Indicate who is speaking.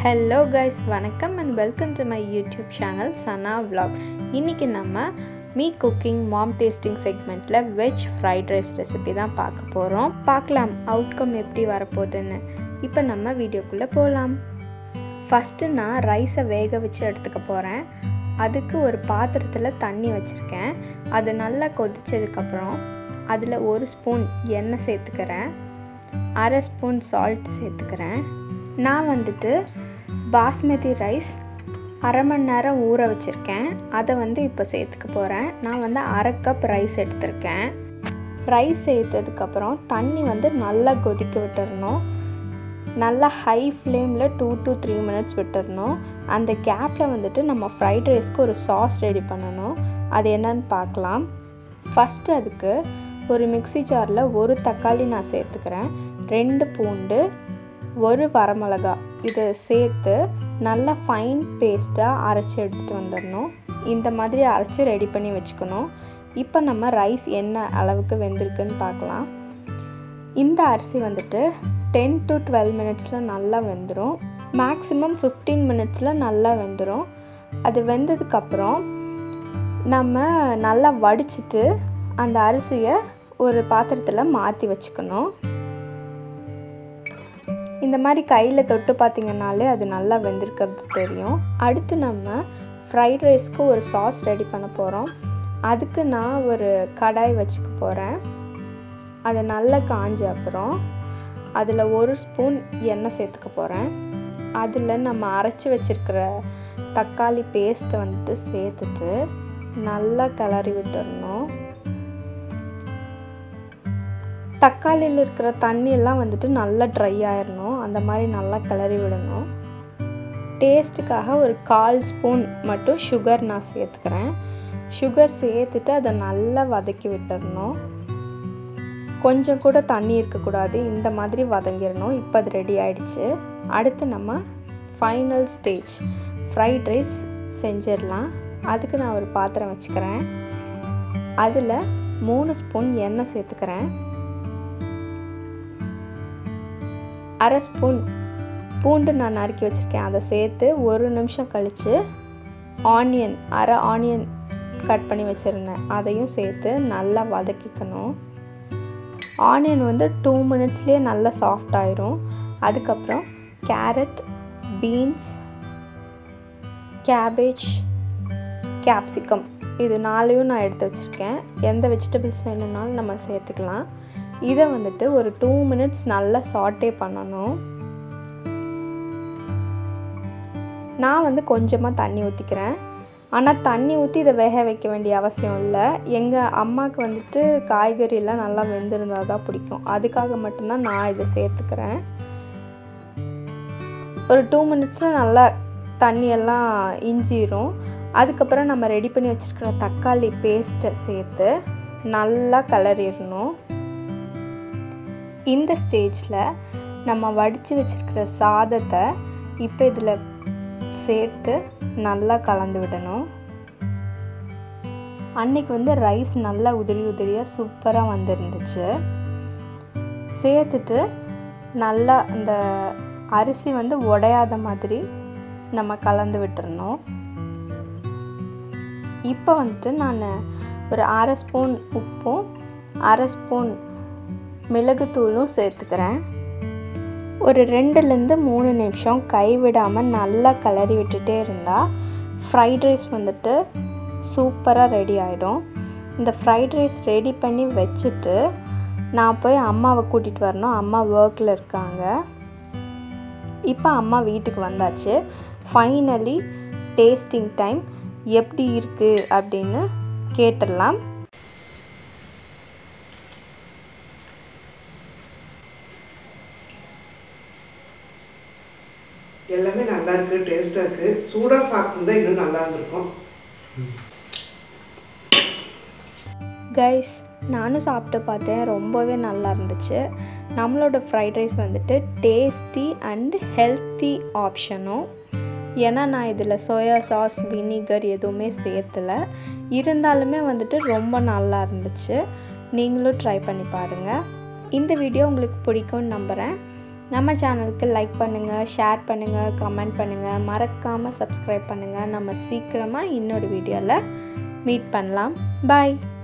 Speaker 1: hello guys வணக்கம் and welcome to my YouTube channel Sana vlogs இன்றைக்கி நம்ம மீ குக்கிங் மாம் டேஸ்டிங் செக்மெண்ட்டில் veg fried rice recipe தான் பார்க்க போகிறோம் பார்க்கலாம் அவுட்கம் எப்படி வரப்போகுதுன்னு இப்போ நம்ம வீடியோக்குள்ளே போகலாம் ஃபஸ்ட்டு நான் ரைஸை வேக வச்சு எடுத்துக்க போகிறேன் அதுக்கு ஒரு பாத்திரத்தில் தண்ணி வச்சுருக்கேன் அது நல்லா கொதிச்சதுக்கப்புறம் அதில் ஒரு ஸ்பூன் எண்ணெய் சேர்த்துக்கிறேன் அரை ஸ்பூன் சால்ட் சேர்த்துக்கிறேன் நான் வந்துட்டு பாஸ்மதி ரைஸ் அரை மணி நேரம் ஊற வச்சுருக்கேன் அதை வந்து இப்போ சேர்த்துக்க போகிறேன் நான் வந்து அரை கப் ரைஸ் எடுத்திருக்கேன் ரைஸ் சேர்த்ததுக்கப்புறம் தண்ணி வந்து நல்லா கொதிக்க விட்டுறணும் நல்லா ஹை ஃப்ளேமில் டூ டு த்ரீ மினிட்ஸ் விட்டுறணும் அந்த கேப்பில் வந்துட்டு நம்ம ஃப்ரைட் ரைஸ்க்கு ஒரு சாஸ் ரெடி பண்ணணும் அது என்னன்னு பார்க்கலாம் ஃபஸ்ட்டு அதுக்கு ஒரு மிக்ஸி ஜாரில் ஒரு தக்காளி நான் சேர்த்துக்கிறேன் ரெண்டு பூண்டு ஒரு வரமிளகா இதை சேர்த்து நல்லா ஃபைன் பேஸ்ட்டாக அரைச்சி எடுத்துகிட்டு வந்துடணும் இந்த மாதிரி அரைச்சி ரெடி பண்ணி வச்சுக்கணும் இப்போ நம்ம ரைஸ் என்ன அளவுக்கு வெந்திருக்குன்னு பார்க்கலாம் இந்த அரிசி வந்துட்டு டென் டு டுவெல் மினிட்ஸில் நல்லா வெந்துடும் மேக்ஸிமம் ஃபிஃப்டீன் மினிட்ஸில் நல்லா வெந்துடும் அது வெந்ததுக்கப்புறம் நம்ம நல்லா வடிச்சிட்டு அந்த அரிசியை ஒரு பாத்திரத்தில் மாற்றி வச்சுக்கணும் இந்த மாதிரி கையில் தொட்டு பார்த்திங்கனாலே அது நல்லா வெந்திருக்கிறது தெரியும் அடுத்து நம்ம ஃப்ரைட் ரைஸ்க்கு ஒரு சாஸ் ரெடி பண்ண போகிறோம் அதுக்கு நான் ஒரு கடாய் வச்சுக்க போகிறேன் அது நல்லா காஞ்ச அப்புறம் அதில் ஒரு ஸ்பூன் எண்ணெய் சேர்த்துக்க போகிறேன் அதில் நம்ம அரைச்சி வச்சுருக்கிற தக்காளி பேஸ்ட்டை வந்துட்டு சேர்த்துட்டு நல்லா கிளறி விட்டுடணும் தக்காளியில் இருக்கிற தண்ணியெல்லாம் வந்துட்டு நல்லா ட்ரை ஆயிடணும் அந்த மாதிரி நல்லா கிளறி விடணும் டேஸ்ட்டுக்காக ஒரு கால் ஸ்பூன் மட்டும் சுகர் நான் சேர்த்துக்கிறேன் சுகர் சேர்த்துட்டு அதை நல்லா வதக்கி விட்டுடணும் கொஞ்சம் கூட தண்ணி இருக்கக்கூடாது இந்த மாதிரி வதங்கிடணும் இப்போ அது ரெடி ஆயிடுச்சு அடுத்து நம்ம ஃபைனல் ஸ்டேஜ் ஃப்ரைட் ரைஸ் செஞ்சிடலாம் அதுக்கு நான் ஒரு பாத்திரம் வச்சுக்கிறேன் அதில் மூணு ஸ்பூன் எண்ணெய் சேர்த்துக்கிறேன் அரை ஸ்பூன் பூண்டு நான் நறுக்கி வச்சுருக்கேன் அதை சேர்த்து ஒரு நிமிஷம் கழித்து ஆனியன் அரை ஆனியன் கட் பண்ணி வச்சுருந்தேன் அதையும் சேர்த்து நல்லா வதக்கிக்கணும் ஆனியன் வந்து டூ மினிட்ஸ்லேயே நல்லா சாஃப்ட் ஆயிரும் அதுக்கப்புறம் கேரட் பீன்ஸ் கேபேஜ் கேப்சிகம் இது நாளையும் நான் எடுத்து வச்சுருக்கேன் எந்த வெஜிடபிள்ஸ் வேணும்னாலும் நம்ம சேர்த்துக்கலாம் இதை வந்துட்டு ஒரு டூ மினிட்ஸ் நல்லா சாட்டே பண்ணணும் நான் வந்து கொஞ்சமாக தண்ணி ஊற்றிக்கிறேன் ஆனால் தண்ணி ஊற்றி இதை வேக வைக்க வேண்டிய அவசியம் இல்லை எங்கள் அம்மாவுக்கு வந்துட்டு காய்கறியெல்லாம் நல்லா வெந்திருந்தால் தான் பிடிக்கும் அதுக்காக மட்டும்தான் நான் இதை சேர்த்துக்கிறேன் ஒரு டூ மினிட்ஸில் நல்லா தண்ணியெல்லாம் இஞ்சிரும் அதுக்கப்புறம் நம்ம ரெடி பண்ணி வச்சுருக்கிற தக்காளி பேஸ்ட்டை சேர்த்து நல்லா கிளறிடணும் இந்த ஸ்டேஜில் நம்ம வடித்து வச்சுருக்கிற சாதத்தை இப்போ இதில் சேர்த்து நல்லா கலந்து விடணும் அன்னைக்கு வந்து ரைஸ் நல்லா உதிரி உதிரியாக சூப்பராக வந்துருந்துச்சு சேர்த்துட்டு நல்லா அந்த அரிசி வந்து உடையாத மாதிரி நம்ம கலந்து விட்டுறணும் இப்போ வந்துட்டு நான் ஒரு அரை ஸ்பூன் உப்பும் அரை ஸ்பூன் மிளகுத்தூளும் சேர்த்துக்கிறேன் ஒரு ரெண்டுலேருந்து மூணு நிமிஷம் கைவிடாமல் நல்லா கிளறி விட்டுட்டே இருந்தால் ஃப்ரைட் ரைஸ் வந்துட்டு சூப்பராக ரெடி ஆகிடும் இந்த ஃப்ரைட் ரைஸ் ரெடி பண்ணி வச்சுட்டு நான் போய் அம்மாவை கூட்டிகிட்டு வரணும் அம்மா ஒர்க்கில் இருக்காங்க இப்போ அம்மா வீட்டுக்கு வந்தாச்சு ஃபைனலி டேஸ்டிங் டைம் எப்படி இருக்குது அப்படின்னு கேட்டுடலாம்
Speaker 2: எல்லாமே நல்லா இருக்கு டேஸ்ட்டாக இருக்கு சூடாக சாப்பிட்டுருந்தா இன்னும் நல்லா இருந்திருக்கும்
Speaker 1: கைஸ் நானும் சாப்பிட்டு பார்த்தேன் ரொம்பவே நல்லா இருந்துச்சு நம்மளோட ஃப்ரைட் ரைஸ் வந்துட்டு டேஸ்டி அண்ட் ஹெல்த்தி ஆப்ஷனும் ஏன்னா நான் இதில் சோயா சாஸ் வினிகர் எதுவுமே சேர்த்தலை இருந்தாலுமே வந்துட்டு ரொம்ப நல்லா இருந்துச்சு நீங்களும் ட்ரை பண்ணி பாருங்கள் இந்த வீடியோ உங்களுக்கு பிடிக்கும்னு நம்புகிறேன் நம்ம சேனலுக்கு லைக் பண்ணுங்கள் ஷேர் பண்ணுங்கள் கமெண்ட் பண்ணுங்கள் மறக்காமல் சப்ஸ்கிரைப் பண்ணுங்கள் நம்ம சீக்கிரமாக இன்னொரு வீடியோவில் மீட் பண்ணலாம் பாய்